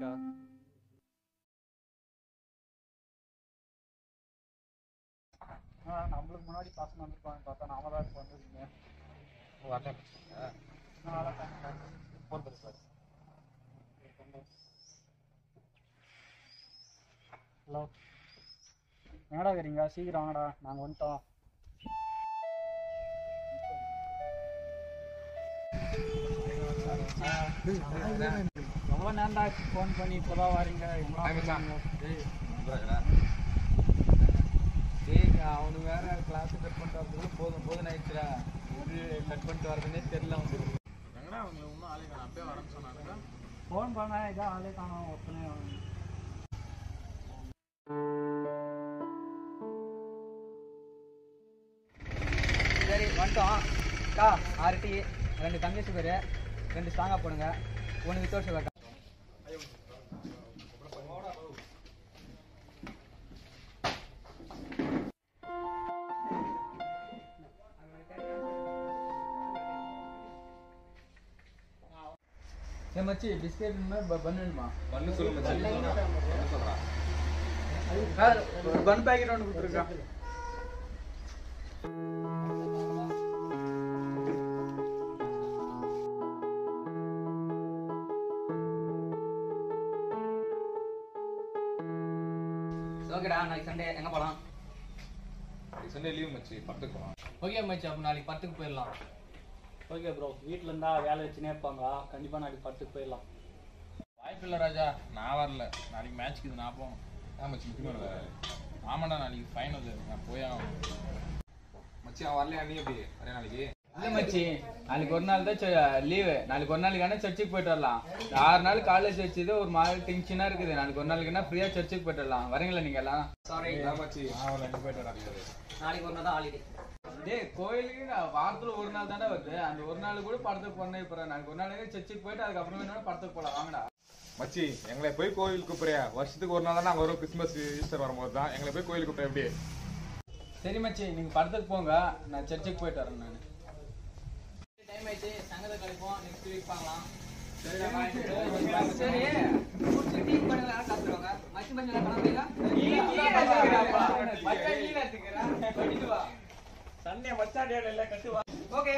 இருக்கா ஆ நம்மளுக்கு முன்னாடி பசங்க வந்திருப்பாங்க பார்த்தா நாம தான் இப்போ வந்துருக்கீங்க வரல ஃபோன் பண்ணி சார் ஹலோ எங்கடா இருக்கிறீங்க சீக்கிரம் வாங்கடா நாங்கள் வந்துட்டோம் எவ்வளோ நேரம்டா ஃபோன் பண்ணி இப்போதான் வரீங்க டேய் அவனுக்கு வேற கிளாஸ் கட் பண்ணிட்டு வரதுக்குள்ள போதும் போதும் ஆயிடுச்சுடா இது கட் பண்ணிட்டு வரதுனே தெரியல அவனுக்கு எங்கடா அவங்க இன்னும் ஆளுங்க அப்பயே வரேன்னு சொன்னானுங்க ஃபோன் பண்ண இதான் ஆளே காணும் ஒருத்தனே சரி வந்துட்டோம் அக்கா ஆறு டீ ரெண்டு தங்கச்சி பேர் ரெண்டு ஸ்ட்ராங்காக போடுங்க ஒன்று வித்தோட் சுகர் ஏ மச்சி பிஸ்கெட் பண்ணுமா பண்ணு சொல்லு மச்சி பண்ணு சொல்றா பன் பேக்கெட் ஒன்று கொடுத்துருக்கா ஓகேடா நாளைக்கு சண்டே எங்க போலாம் சண்டே லீவ் மச்சி படத்துக்கு போலாம் ஓகே மச்சி அப்போ நாளைக்கு படத்துக்கு போயிடலாம் ஓகே ப்ரோ வீட்டில் இருந்தா வேலை வச்சுனே இருப்பாங்க கண்டிப்பாக நாளைக்கு படத்துக்கு போயிடலாம் வாய்ப்பு இல்லை ராஜா நான் வரல நாளைக்கு மேட்ச்க்கு இது நான் போகணும் ஆ மச்சி முக்கியமாக வேறு ஆமாண்டா நாளைக்கு ஃபைனல் நான் போய் ஆகணும் மச்சி அவன் வரலையா நீ எப்படி வரேன் நாளைக்கு இல்ல மச்சி நாளைக்கு ஒரு நாள் தான் லீவு நாளைக்கு ஒரு நாளைக்கு வேணா சர்ச்சுக்கு போயிட்டு வரலாம் இந்த ஆறு நாள் காலேஜ் வச்சது ஒரு மாதிரி டென்ஷனா இருக்குது நாளைக்கு ஒரு நாளைக்கு என்ன ஃப்ரீயா சர்ச்சுக்கு போயிட்டு வரலாம் வரீங்களா நீங்க எல்லாம் சாரி நான் மச்சி நான் வரல நீ போயிட்டு வரா நாளைக்கு ஒரு நாள் தான் ஹாலிடே டேய் கோயிலுக்கு நான் வாரத்துல ஒரு நாள் தானே வருது அந்த ஒரு நாள் கூட படத்துக்கு போனே இப்போ நாளைக்கு ஒரு நாளைக்கு சர்ச்சுக்கு போயிட்டு அதுக்கப்புறம் வேணா படத்துக்கு போலாம் வாங்கடா மச்சி எங்களை போய் கோயிலுக்கு கூப்பிடுறியா வருஷத்துக்கு ஒரு நாள் தான் நாங்கள் வரும் கிறிஸ்மஸ் ஈஸ்டர் வரும்போது தான் எங்களை போய் கோயிலுக்கு கூப்பிட்றேன் எப்படி சரி மச்சி நீங்க படத்துக்கு போங்க நான் சர்ச்சுக்கு போயிட்டு வரேன் நான் டைம் ஆயிடுச்சு சங்கத்தை கழிப்போம் நெக்ஸ்ட் வீக் பார்க்கலாம் சரி குடிச்சு டீ பண்ணுங்க சாப்பிடுவாங்க மச்சி மச்சி பண்ண சண்டே மச்சா டேட் இல்லை கட்டுவா ஓகே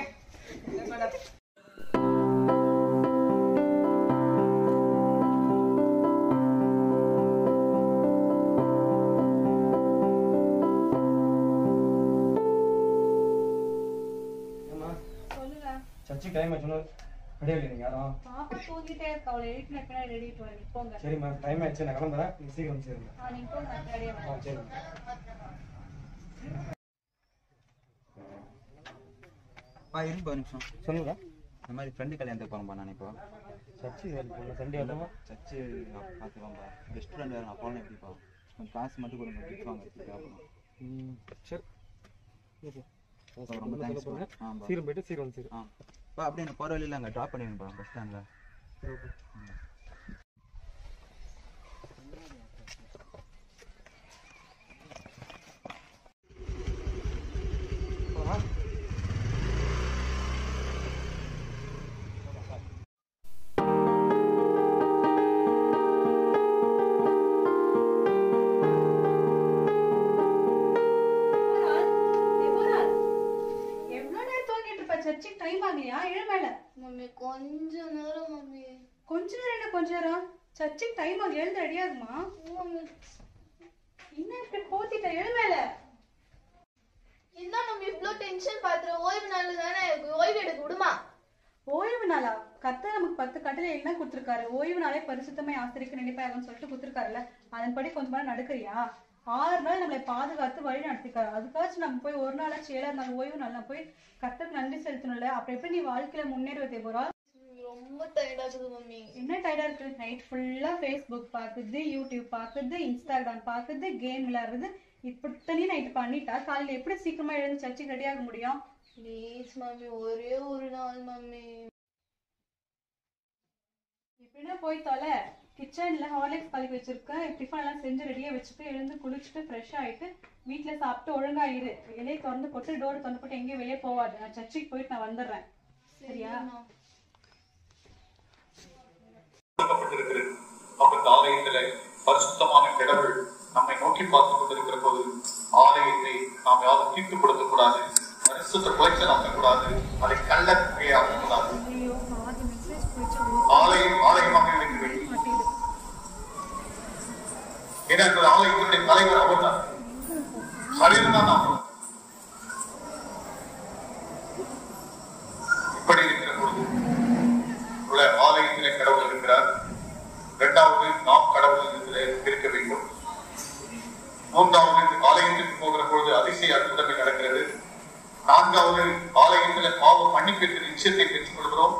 சொல்லுங்க சர்ச்சுக்கு டைம் ஆச்சுன்னு ரெடி ஆகிடுங்க யாரும் பாப்பா தூங்கிட்டே இருக்கா அவளை எழுப்பின பின்னாடி ரெடி பண்ணி போங்க சரிம்மா டைம் ஆயிடுச்சு நான் கிளம்புறேன் நீங்கள் சீக்கிரம் சேருங்க ஆ நீங்க போங்க ரெடியா ஆ சரிங்க பா இருங்க ஒரு நிமிஷம் சொல்லுங்க இந்த மாதிரி ஃப்ரெண்டு கல்யாணத்துக்கு போகிறேன்பா நான் இப்போ சர்ச்சு வேலை சண்டே வரலாமா சர்ச்சு பார்த்துக்கோம்பா பெஸ்ட் ஃப்ரெண்ட் வேறு நான் போனேன் எப்படிப்பா கொஞ்சம் காசு மட்டும் கொடுங்க கிஃப்ட் வாங்குறதுக்கு அப்புறம் ம் சரி ஓகே ரொம்ப தேங்க்ஸ் ஆமாப்பா சீக்கிரம் போயிட்டு சீக்கிரம் வந்து ஆ பா அப்படியே எனக்கு போகிற வழியில் அங்கே ட்ராப் பண்ணிடுங்கப்பா பஸ் ஸ்டாண்டில் எவ்வளவு நேரம் தூங்கிட்டு இருப்ப சர்ச்சுக்கு டைம் ஆகலையா எழு மேல மம்மி கொஞ்ச நேரம் மம்மி கொஞ்ச நேரம் என்ன கொஞ்ச நேரம் சர்ச்சுக்கு டைம் ஆகல எழுந்து ரெடியாகுமா மம்மி என்ன இப்படி போத்திட்ட எழு மேல என்ன மம்மி இவ்ளோ டென்ஷன் பாத்துற ஓய்வு நாள் தானே இருக்கு. ஓய்வு எடுக்க விடுமா ஓய்வு நாளா கர்த்தர் நமக்கு பத்து கட்டளை என்ன கொடுத்துருக்காரு ஓய்வு நாளே பரிசுத்தமை ஆசிரிக்க நினைப்பாகன்னு சொல்லிட்டு கொடுத்துருக்காருல்ல அதன்படி கொஞ்சமா நடக்கிறியா ஆறு நாள் நம்மளை பாதுகாத்து வழி நடத்திக்காரு அதுக்காச்சும் நம்ம போய் ஒரு நாளாச்சும் ஏழாவது நாள் ஓய்வு நாள் நம்ம போய் கர்த்தருக்கு நன்றி செலுத்தணும்ல அப்புறம் எப்படி நீ வாழ்க்கையில முன்னேறுவதே போறா ரொம்ப டயர்ட் ஆகுது மம்மி என்ன டயர்டா இருக்கு நைட் ஃபுல்லா ஃபேஸ்புக் பாக்குது யூடியூப் பாக்குது இன்ஸ்டாகிராம் பாக்குது கேம் விளையாடுறது இப்படித்தனே நைட் பண்ணிட்டா காலையில எப்படி சீக்கிரமா எழுந்து சர்ச்சுக்கு ரெடி ஆக முடியும் ப்ளீஸ் மம்மி ஒரே ஒரு நாள் மம்மி எப்படின்னா போய் தொலை கிச்சன்ல ஹார்லிக்ஸ் கலக்கி வச்சிருக்கேன் டிஃபன் எல்லாம் செஞ்சு ரெடியா வச்சுட்டு எழுந்து குளிச்சுட்டு ஃப்ரெஷ் ஆயிட்டு வீட்ல சாப்பிட்டு ஒழுங்கா இரு வெளியே திறந்து போட்டு டோர் திறந்து போட்டு எங்கேயும் வெளியே போவாது நான் சர்ச்சுக்கு போயிட்டு நான் வந்துடுறேன் சரியா சரிம்மா. கொடுக்கப்பட்டிருக்கிறது அப்ப இந்த ஆலயத்தில பரிசுத்தமான கடவுள் நம்மை நோக்கி பார்த்து கொண்டிருக்கிற போது ஆலயத்தை நாம் யாரும் தீட்டுப்படுத்தக் கூடாது பரிசுத்த குலைச்சல் ஆக்கக்கூடாது அதை கள்ள ஆக்கக்கூடாது ஆலயம் ஆலயமாக இருக்க வேண்டும் ஏன்னா இந்த ஆலயத்தினுடைய தலைவர் அவர் தான் சரீரம் தான் நாம் இப்படி இருக்கிற பொழுது உள்ள ஆலயத்திலே கடவுள் இருக்கிறார் இரண்டாவது நாம் கடவுள் இடத்திலே இருக்க வேண்டும் மூன்றாவது ஆலயத்திற்கு போகிற பொழுது அதிசய அற்புதங்கள் நடக்கிறது நான்காவது ஆலயத்தில் பாவ மன்னிப்பிற்கு நிச்சயத்தை பெற்றுக் கொள்கிறோம்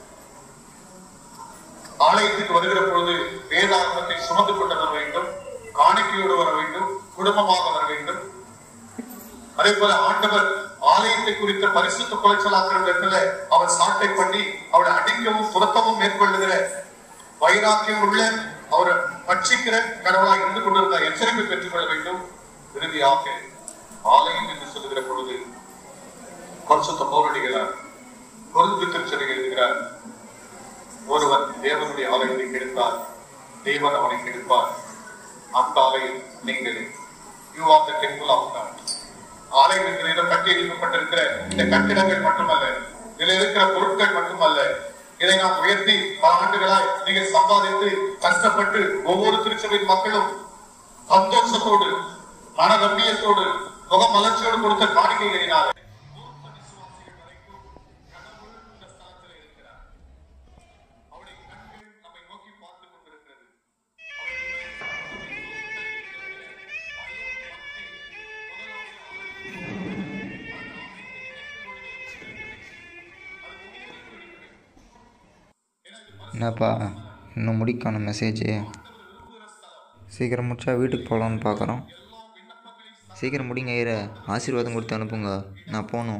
ஆலயத்துக்கு வருகிற பொழுது வேதாந்தத்தை சுமந்து கொண்டு வர வேண்டும் காணிக்கையோடு வர வேண்டும் குடும்பமாக வர வேண்டும் அதே போல ஆண்டவர் ஆலயத்தை குறித்த பரிசுத்த குலைச்சலாக்கிற இடத்துல அவர் சாட்டை பண்ணி அவரை அடிக்கவும் துரத்தவும் மேற்கொள்ளுகிற வைராக்கியம் உள்ள அவரை பட்சிக்கிற கடவுளாக இருந்து கொண்டிருந்த எச்சரிக்கை பெற்றுக் கொள்ள வேண்டும் இறுதியாக ஆலயம் என்று சொல்லுகிற பொழுது பரிசுத்த பௌரடிகளார் பொருள் திருச்சனை எழுதுகிறார் ஒருவன் தேவனுடைய ஆலயத்தை கெடுத்தார் தேவன் அவனை கெடுப்பார் அந்த ஆலயம் நீங்கள் you are the temple of god ஆலயம் என்கிற இடம் கட்டி எழுப்பப்பட்டிருக்கிற இந்த கட்டிடங்கள் மட்டுமல்ல இதில் இருக்கிற பொருட்கள் மட்டுமல்ல இதை நாம் உயர்த்தி பல ஆண்டுகளாய் நீங்கள் சம்பாதித்து கஷ்டப்பட்டு ஒவ்வொரு திருச்சபையின் மக்களும் சந்தோஷத்தோடு மன ரம்மியத்தோடு முக மலர்ச்சியோடு கொடுத்த காணிக்கைகளினால அவருடைய கண்கள் நம்மை நோக்கி பார்த்துக் கொண்டிருக்கிறது என்னப்பா இன்னும் முடிக்கணும் மெசேஜு சீக்கிரம் முடிச்சா வீட்டுக்கு போகலான்னு பார்க்குறோம் சீக்கிரம் முடிங்க ஐயர ஆசீர்வாதம் கொடுத்து அனுப்புங்க நான் போகணும்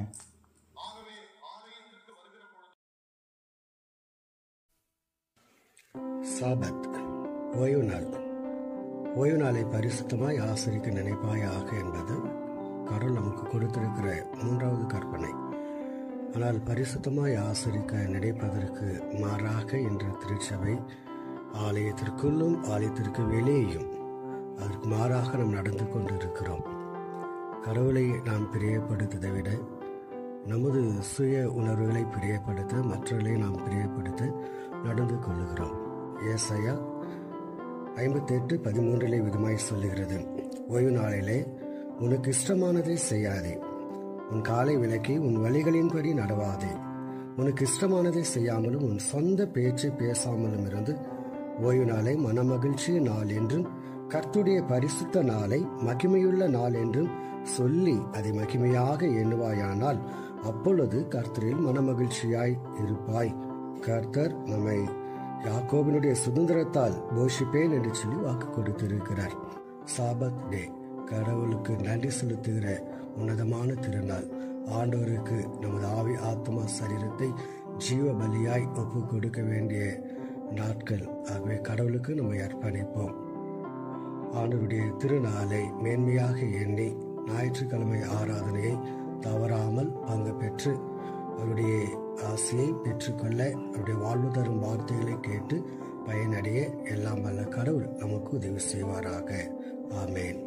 சாபத் ஓய்வு நாள் ஓய்வு நாளை பரிசுத்தமாய் ஆசரிக்க நினைப்பாயாக என்பது கடவுள் நமக்கு கொடுத்திருக்கிற மூன்றாவது கற்பனை ஆனால் பரிசுத்தமாய் ஆசரிக்க நினைப்பதற்கு மாறாக என்ற திருச்சபை ஆலயத்திற்குள்ளும் ஆலயத்திற்கு வெளியேயும் அதற்கு மாறாக நாம் நடந்து கொண்டிருக்கிறோம் கடவுளை நாம் பிரியப்படுத்ததை விட நமது சுய உணர்வுகளை பிரியப்படுத்த மற்றவர்களை நாம் பிரியப்படுத்த நடந்து கொள்ளுகிறோம் ஏசையா ஐம்பத்தெட்டு பதிமூன்றிலே விதமாய் சொல்லுகிறது ஓய்வு நாளிலே உனக்கு இஷ்டமானதை செய்யாதே உன் காலை விலக்கி உன் வழிகளின்படி நடவாதே உனக்கு இஷ்டமானதை செய்யாமலும் உன் சொந்த பேச்சை பேசாமலும் இருந்து ஓய்வு நாளை மனமகிழ்ச்சி நாள் என்றும் கர்த்துடைய பரிசுத்த நாளை மகிமையுள்ள நாள் என்றும் சொல்லி அதை மகிமையாக எண்ணுவாயானால் அப்பொழுது கர்த்தரில் மனமகிழ்ச்சியாய் இருப்பாய் கர்த்தர் நம்மை யாக்கோபினுடைய சுதந்திரத்தால் போஷிப்பேன் என்று சொல்லி வாக்கு கொடுத்திருக்கிறார் சாபத் டே கடவுளுக்கு நன்றி செலுத்துகிற உன்னதமான திருநாள் ஆண்டவருக்கு நமது ஆவி ஆத்மா சரீரத்தை ஜீவ பலியாய் ஒப்பு கொடுக்க வேண்டிய நாட்கள் ஆகவே கடவுளுக்கு நம்மை அர்ப்பணிப்போம் ஆண்டவருடைய திருநாளை மேன்மையாக எண்ணி ஞாயிற்றுக்கிழமை ஆராதனையை தவறாமல் பங்கு பெற்று அவருடைய ஆசையை பெற்றுக்கொள்ள அவருடைய வாழ்வு தரும் வார்த்தைகளை கேட்டு பயனடைய எல்லாம் வல்ல கடவுள் நமக்கு உதவி செய்வாராக ஆமேன்